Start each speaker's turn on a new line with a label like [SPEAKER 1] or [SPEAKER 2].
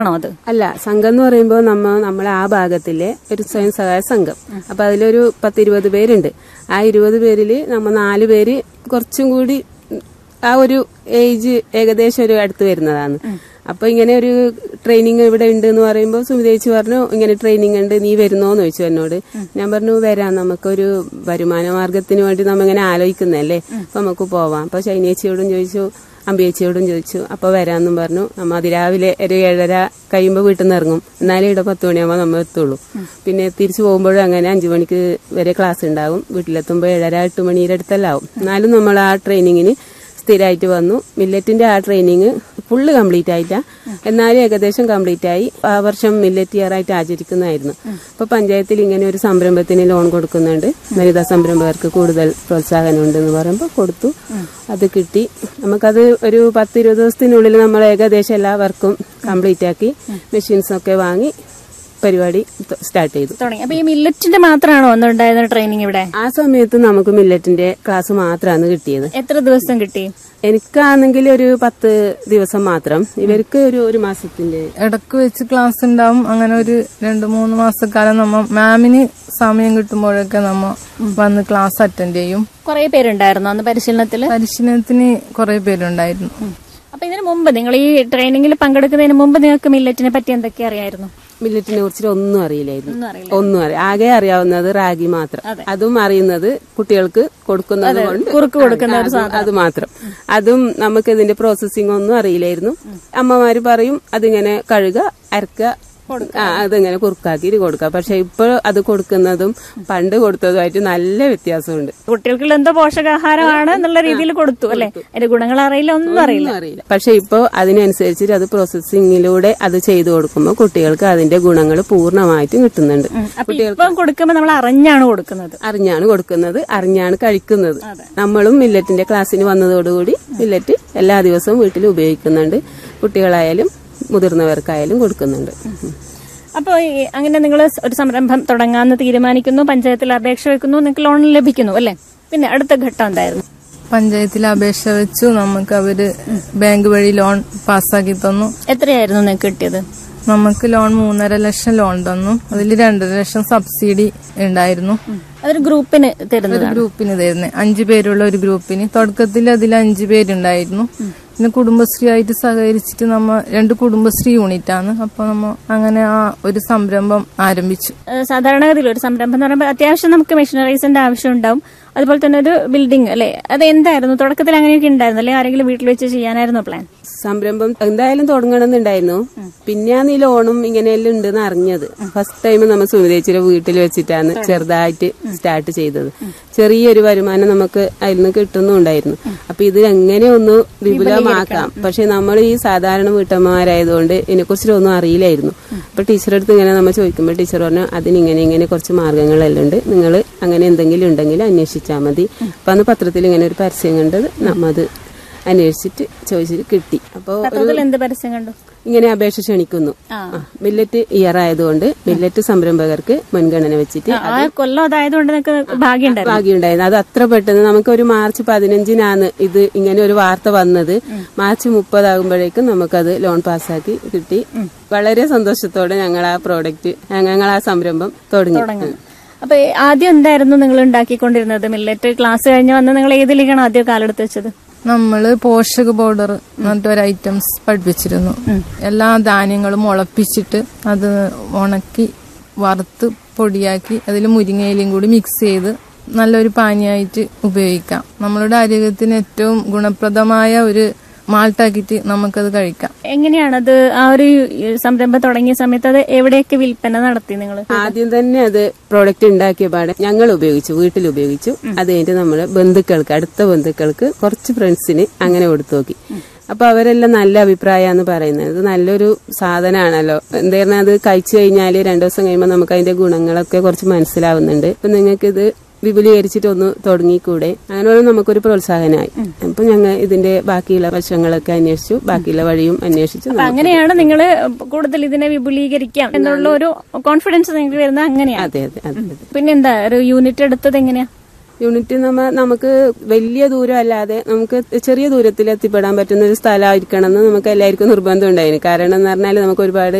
[SPEAKER 1] ആണോ അത്
[SPEAKER 2] അല്ല സംഘം എന്ന് പറയുമ്പോൾ നമ്മ നമ്മളെ ആ ഭാഗത്തിലെ ഒരു സ്വയം സഹായ സംഘം അപ്പൊ അതിലൊരു പത്തിരുപത് പേരുണ്ട് ആ ഇരുപത് പേരിൽ നമ്മ നാല് പേര് കുറച്ചും കൂടി ആ ഒരു ഏജ് ഏകദേശം ഒരു അടുത്ത് വരുന്നതാണ് അപ്പൊ ഇങ്ങനെ ഒരു ട്രെയിനിങ് ഇവിടെ ഉണ്ട് എന്ന് പറയുമ്പോൾ സുമിതേച്ചി പറഞ്ഞു ഇങ്ങനെ ട്രെയിനിങ് ഉണ്ട് നീ വരുന്നോന്ന് ചോദിച്ചു എന്നോട് ഞാൻ പറഞ്ഞു വരാം നമുക്കൊരു വരുമാന മാർഗത്തിന് വേണ്ടി നമ്മ ഇങ്ങനെ ആലോചിക്കുന്നല്ലേ അപ്പൊ നമുക്ക് പോവാം അപ്പൊ ശൈനേച്ചിയോടും ചോദിച്ചു അമ്പിയേച്ചിയോടും ചോദിച്ചു അപ്പൊ വരാമെന്നും പറഞ്ഞു നമ്മ അതിരാവിലെ ഒരു ഏഴര കഴിയുമ്പോൾ വീട്ടിൽ നിന്ന് ഇറങ്ങും എന്നാലേ ഇവിടെ പത്ത് മണിയാകുമ്പോൾ നമ്മൾ എത്തുള്ളൂ പിന്നെ തിരിച്ചു പോകുമ്പോഴും അങ്ങനെ അഞ്ചു മണിക്ക് വരെ ക്ലാസ് ഉണ്ടാവും വീട്ടിലെത്തുമ്പോൾ ഏഴര എട്ട് മണിയുടെ അടുത്തെല്ലാം ആവും എന്നാലും നമ്മൾ ആ ട്രെയിനിങ്ങിന് സ്ഥിരമായിട്ട് വന്നു മില്ലറ്റിന്റെ ആ ട്രെയിനിങ് ഫുള്ള് കംപ്ലീറ്റ് ആയിട്ടാ എന്നാലും ഏകദേശം കംപ്ലീറ്റ് ആയി ആ വർഷം മില്ലറ്റ് ഇയർ ആയിട്ട് ആചരിക്കുന്നതായിരുന്നു അപ്പൊ പഞ്ചായത്തിൽ ഇങ്ങനെ ഒരു സംരംഭത്തിന് ലോൺ കൊടുക്കുന്നുണ്ട് വനിതാ സംരംഭകർക്ക് കൂടുതൽ പ്രോത്സാഹനം ഉണ്ടെന്ന് പറയുമ്പോൾ കൊടുത്തു അത് കിട്ടി നമുക്കത് ഒരു പത്ത് ഇരുപത് ദിവസത്തിനുള്ളിൽ നമ്മൾ ഏകദേശം എല്ലാ വർക്കും കംപ്ലീറ്റ് ആക്കി മെഷീൻസ് ഒക്കെ വാങ്ങി പരിപാടി സ്റ്റാർട്ട് ചെയ്തു
[SPEAKER 1] തുടങ്ങി അപ്പൊ ഈ മില്ലറ്റിന്റെ മാത്രമാണോ ഒന്നുണ്ടായിരുന്ന ട്രെയിനിങ് ഇവിടെ
[SPEAKER 2] ആ സമയത്ത് നമുക്ക് മില്ലറ്റിന്റെ ക്ലാസ് മാത്രമാണ് കിട്ടിയത്
[SPEAKER 1] എത്ര ദിവസം കിട്ടി
[SPEAKER 2] എനിക്കാണെങ്കിൽ ഒരു പത്ത് ദിവസം മാത്രം ഇവർക്ക് ഒരു ഒരു മാസത്തിന്റെ
[SPEAKER 3] ഇടക്ക് വെച്ച് ക്ലാസ് ഉണ്ടാവും അങ്ങനെ ഒരു രണ്ട് മൂന്ന് മാസക്കാലം നമ്മ മാമിന് സമയം കിട്ടുമ്പോഴൊക്കെ നമ്മ വന്ന് ക്ലാസ് അറ്റൻഡ് ചെയ്യും
[SPEAKER 1] കുറെ പേരുണ്ടായിരുന്നു അന്ന് പരിശീലനത്തില്
[SPEAKER 3] പരിശീലനത്തിന് കുറെ പേരുണ്ടായിരുന്നു
[SPEAKER 1] അപ്പൊ ഇതിനു മുമ്പ് നിങ്ങൾ ഈ ട്രെയിനിങ്ങിൽ പങ്കെടുക്കുന്നതിന് മുമ്പ് നിങ്ങൾക്ക് മില്ലറ്റിനെ പറ്റി എന്തൊക്കെ അറിയായിരുന്നു
[SPEAKER 2] മില്ലറ്റിനെ കുറിച്ച് ഒന്നും അറിയില്ലായിരുന്നു
[SPEAKER 1] ഒന്നും അറിയില്ല
[SPEAKER 2] ഒന്നും അറിയാം ആകെ അറിയാവുന്നത് റാഗി മാത്രം അതും അറിയുന്നത് കുട്ടികൾക്ക് കൊടുക്കുന്നത് കൊണ്ട്
[SPEAKER 1] കുറുക്ക് കൊടുക്കുന്ന ഒരു
[SPEAKER 2] അത് അത് മാത്രം അതും നമുക്ക് ഇതിന്റെ പ്രോസസ്സിംഗ് ഒന്നും അറിയില്ലായിരുന്നു അമ്മമാര് പറയും അതിങ്ങനെ കഴുക അരക്കുക ആ അതിങ്ങനെ കുറുക്കാക്കിയിട്ട് കൊടുക്കുക പക്ഷെ ഇപ്പോൾ അത് കൊടുക്കുന്നതും പണ്ട് കൊടുത്തതുമായിട്ട് നല്ല വ്യത്യാസമുണ്ട്
[SPEAKER 1] കുട്ടികൾക്കുള്ള എന്തോ പോഷകാഹാരമാണ് എന്നുള്ള രീതിയിൽ കൊടുത്തു അല്ലെ അതിന്റെ ഗുണങ്ങൾ അറിയില്ല ഒന്നും അറിയില്ല
[SPEAKER 2] ഒന്നും അറിയില്ല പക്ഷെ ഇപ്പോൾ അതിനനുസരിച്ചിട്ട് അത് പ്രോസസ്സിങ്ങിലൂടെ അത് ചെയ്തു കൊടുക്കുമ്പോൾ കുട്ടികൾക്ക് അതിന്റെ ഗുണങ്ങൾ പൂർണ്ണമായിട്ടും കിട്ടുന്നുണ്ട്
[SPEAKER 1] അപ്പൊ ഇപ്പം കൊടുക്കുമ്പോ നമ്മൾ അറിഞ്ഞാണ് കൊടുക്കുന്നത്
[SPEAKER 2] അറിഞ്ഞാണ് കൊടുക്കുന്നത് അറിഞ്ഞാണ് കഴിക്കുന്നത് നമ്മളും മില്ലറ്റിന്റെ ക്ലാസ്സിന് വന്നതോടുകൂടി മില്ലറ്റ് എല്ലാ ദിവസവും വീട്ടിൽ ഉപയോഗിക്കുന്നുണ്ട് കുട്ടികളായാലും മുതിർന്നവർക്കായാലും കൊടുക്കുന്നുണ്ട്
[SPEAKER 1] അപ്പോൾ അങ്ങനെ നിങ്ങൾ ഒരു സംരംഭം തുടങ്ങാമെന്ന് തീരുമാനിക്കുന്നു പഞ്ചായത്തിൽ അപേക്ഷ വെക്കുന്നു നിങ്ങൾക്ക് ലോൺ ലഭിക്കുന്നു അല്ലെ പിന്നെ അടുത്ത ഘട്ടം എന്തായിരുന്നു
[SPEAKER 3] പഞ്ചായത്തിൽ അപേക്ഷ വെച്ചു നമുക്ക് അവര് ബാങ്ക് വഴി ലോൺ പാസ്സാക്കി തന്നു
[SPEAKER 1] എത്രയായിരുന്നു നിങ്ങൾക്ക് കിട്ടിയത്
[SPEAKER 3] നമുക്ക് ലോൺ മൂന്നര ലക്ഷം ലോൺ തന്നു അതിൽ രണ്ടര ലക്ഷം സബ്സിഡി ഉണ്ടായിരുന്നു
[SPEAKER 1] അതൊരു ഗ്രൂപ്പിന് തരുന്നത്
[SPEAKER 3] ഒരു ഗ്രൂപ്പിന് തരുന്നത് അഞ്ചു പേരുള്ള ഒരു ഗ്രൂപ്പിന് തുടക്കത്തിൽ അതിൽ അഞ്ചു പേരുണ്ടായിരുന്നു പിന്നെ കുടുംബശ്രീ ആയിട്ട് സഹകരിച്ചിട്ട് നമ്മ രണ്ട് കുടുംബശ്രീ യൂണിറ്റ് ആണ് അപ്പൊ നമ്മ അങ്ങനെ ആ ഒരു സംരംഭം ആരംഭിച്ചു
[SPEAKER 1] ഏഹ് സാധാരണഗതിയിൽ ഒരു സംരംഭം എന്ന് പറയുമ്പോൾ അത്യാവശ്യം നമുക്ക് മെഷീനറീസിന്റെ ആവശ്യം ഉണ്ടാവും അതുപോലെ തന്നെ ഒരു ബിൽഡിംഗ് അല്ലെ അത് എന്തായിരുന്നു തുടക്കത്തിൽ അങ്ങനെയൊക്കെ ഉണ്ടായിരുന്നു അല്ലെ ആരെങ്കിലും വീട്ടിൽ വെച്ച് ചെയ്യാനായിരുന്നു പ്ലാൻ
[SPEAKER 2] സംരംഭം എന്തായാലും തുടങ്ങണമെന്നുണ്ടായിരുന്നു പിന്നെയാണ് ഈ ലോണും ഇങ്ങനെയെല്ലാം ഉണ്ടെന്ന് അറിഞ്ഞത് ഫസ്റ്റ് ടൈം നമ്മൾ സുമിതേച്ചിയുടെ വീട്ടിൽ വെച്ചിട്ടാണ് ചെറുതായിട്ട് സ്റ്റാർട്ട് ചെയ്തത് ചെറിയൊരു വരുമാനം നമുക്ക് അതിൽ നിന്ന് കിട്ടുന്നുണ്ടായിരുന്നു അപ്പൊ ഇത് എങ്ങനെ ഒന്ന് വിപുലമാക്കാം പക്ഷെ നമ്മൾ ഈ സാധാരണ വീട്ടമ്മമാരായതുകൊണ്ട് ഇതിനെക്കുറിച്ചിട്ടൊന്നും അറിയില്ലായിരുന്നു അപ്പൊ ടീച്ചറെ അടുത്ത് ഇങ്ങനെ നമ്മൾ ചോദിക്കുമ്പോൾ ടീച്ചർ പറഞ്ഞു അതിനിങ്ങനെ ഇങ്ങനെ കുറച്ച് മാർഗങ്ങളെല്ലാം ഉണ്ട് നിങ്ങൾ അങ്ങനെ എന്തെങ്കിലും ഉണ്ടെങ്കിൽ അന്വേഷിച്ചാൽ മതി അപ്പൊ അന്ന് പത്രത്തിൽ ഇങ്ങനെ ഒരു പരസ്യം കണ്ടത് നമ്മ അത് അന്വേഷിച്ചിട്ട് ചോദിച്ചിട്ട് കിട്ടി അപ്പോൾ
[SPEAKER 1] പത്രത്തിൽ എന്ത് പരസ്യം കണ്ടു
[SPEAKER 2] ഇങ്ങനെ അപേക്ഷ ക്ഷണിക്കുന്നു
[SPEAKER 1] ആ.
[SPEAKER 2] ആ, മില്ലറ്റ് ഇയർ ആയതുകൊണ്ട് മില്ലറ്റ് സംരംഭകർക്ക് മുൻഗണന വെച്ചിട്ട്
[SPEAKER 1] ആ കൊല്ലം അതായതുകൊണ്ട് നിങ്ങൾക്ക് ഭാഗ്യമുണ്ടായിരുന്നു
[SPEAKER 2] ഭാഗ്യമുണ്ടായിരുന്നു അത് അത്ര പെട്ടെന്ന് നമുക്ക് ഒരു മാർച്ച് പതിനഞ്ചിനാണ് ഇത് ഇങ്ങനെ ഒരു വാർത്ത വന്നത് മാർച്ച് മുപ്പതാകുമ്പോഴേക്കും നമുക്കത് ലോൺ പാസ്സാക്കി കിട്ടി വളരെ സന്തോഷത്തോടെ ഞങ്ങൾ ആ പ്രോഡക്റ്റ് ഞങ്ങൾ ആ സംരംഭം തുടങ്ങി
[SPEAKER 1] തുടങ്ങുന്നു അപ്പൊ ഈ ആദ്യം എന്തായിരുന്നു നിങ്ങൾ ഉണ്ടാക്കിക്കൊണ്ടിരുന്നത് മില്ലറ്റ് ക്ലാസ് കഴിഞ്ഞ് വന്ന് നിങ്ങൾ ഏതിലേക്കാണ് ആദ്യം കാലെടുത്ത് വെച്ചത്
[SPEAKER 3] നമ്മള് പോഷക പൗഡർ എന്നിട്ടൊരു ഐറ്റംസ് പഠിപ്പിച്ചിരുന്നു എല്ലാ ധാന്യങ്ങളും മുളപ്പിച്ചിട്ട് അത് ഉണക്കി വറുത്ത് പൊടിയാക്കി അതിൽ മുരിങ്ങയിലയും കൂടി മിക്സ് ചെയ്ത് നല്ലൊരു പാനീയമായിട്ട് ഉപയോഗിക്കാം നമ്മളുടെ ആരോഗ്യത്തിന് ഏറ്റവും ഗുണപ്രദമായ ഒരു മാൾട്ടാക്കിയിട്ട് നമുക്കത് കഴിക്കാം
[SPEAKER 1] എങ്ങനെയാണത് ആ ഒരു സംരംഭം തുടങ്ങിയ സമയത്ത് അത് എവിടെയൊക്കെ വിൽപ്പന നടത്തി നിങ്ങൾ
[SPEAKER 2] ആദ്യം തന്നെ അത് പ്രോഡക്റ്റ് ഉണ്ടാക്കിയ പാടെ ഞങ്ങൾ ഉപയോഗിച്ചു വീട്ടിൽ ഉപയോഗിച്ചു അത് കഴിഞ്ഞിട്ട് നമ്മള് ബന്ധുക്കൾക്ക് അടുത്ത ബന്ധുക്കൾക്ക് കുറച്ച് ഫ്രണ്ട്സിന് അങ്ങനെ കൊടുത്തു നോക്കി അപ്പൊ അവരെല്ലാം നല്ല അഭിപ്രായമാണ് പറയുന്നത് ഇത് നല്ലൊരു സാധനമാണല്ലോ എന്തായിരുന്നു അത് കഴിച്ചു കഴിഞ്ഞാല് രണ്ടു ദിവസം കഴിയുമ്പോൾ നമുക്ക് അതിന്റെ ഗുണങ്ങളൊക്കെ കുറച്ച് മനസ്സിലാവുന്നുണ്ട് അപ്പൊ നിങ്ങൾക്ക് ഇത് വിപുലീകരിച്ചിട്ട് ഒന്ന് തുടങ്ങിക്കൂടെ അങ്ങനെയുള്ള നമുക്കൊരു പ്രോത്സാഹനമായി അപ്പൊ ഞങ്ങൾ ഇതിന്റെ ബാക്കിയുള്ള വശങ്ങളൊക്കെ അന്വേഷിച്ചു ബാക്കിയുള്ള വഴിയും അന്വേഷിച്ചു
[SPEAKER 1] അപ്പൊ അങ്ങനെയാണ് നിങ്ങൾ കൂടുതൽ ഇതിനെ വിപുലീകരിക്കാം എന്നുള്ള ഒരു കോൺഫിഡൻസ് നിങ്ങൾക്ക് വരുന്നത് അങ്ങനെയാണ്
[SPEAKER 2] അതെ അതെ അതെ അതെ
[SPEAKER 1] പിന്നെന്താ ഒരു യൂണിറ്റ് എടുത്തത് എങ്ങനെയാ
[SPEAKER 2] യൂണിറ്റ് നമ്മ നമുക്ക് വലിയ ദൂരം അല്ലാതെ നമുക്ക് ചെറിയ ദൂരത്തിൽ എത്തിപ്പെടാൻ പറ്റുന്ന ഒരു സ്ഥലമായിരിക്കണം എന്ന് നമുക്ക് എല്ലാവർക്കും നിർബന്ധം ഉണ്ടായിരുന്നു കാരണം എന്ന് പറഞ്ഞാൽ നമുക്ക് ഒരുപാട്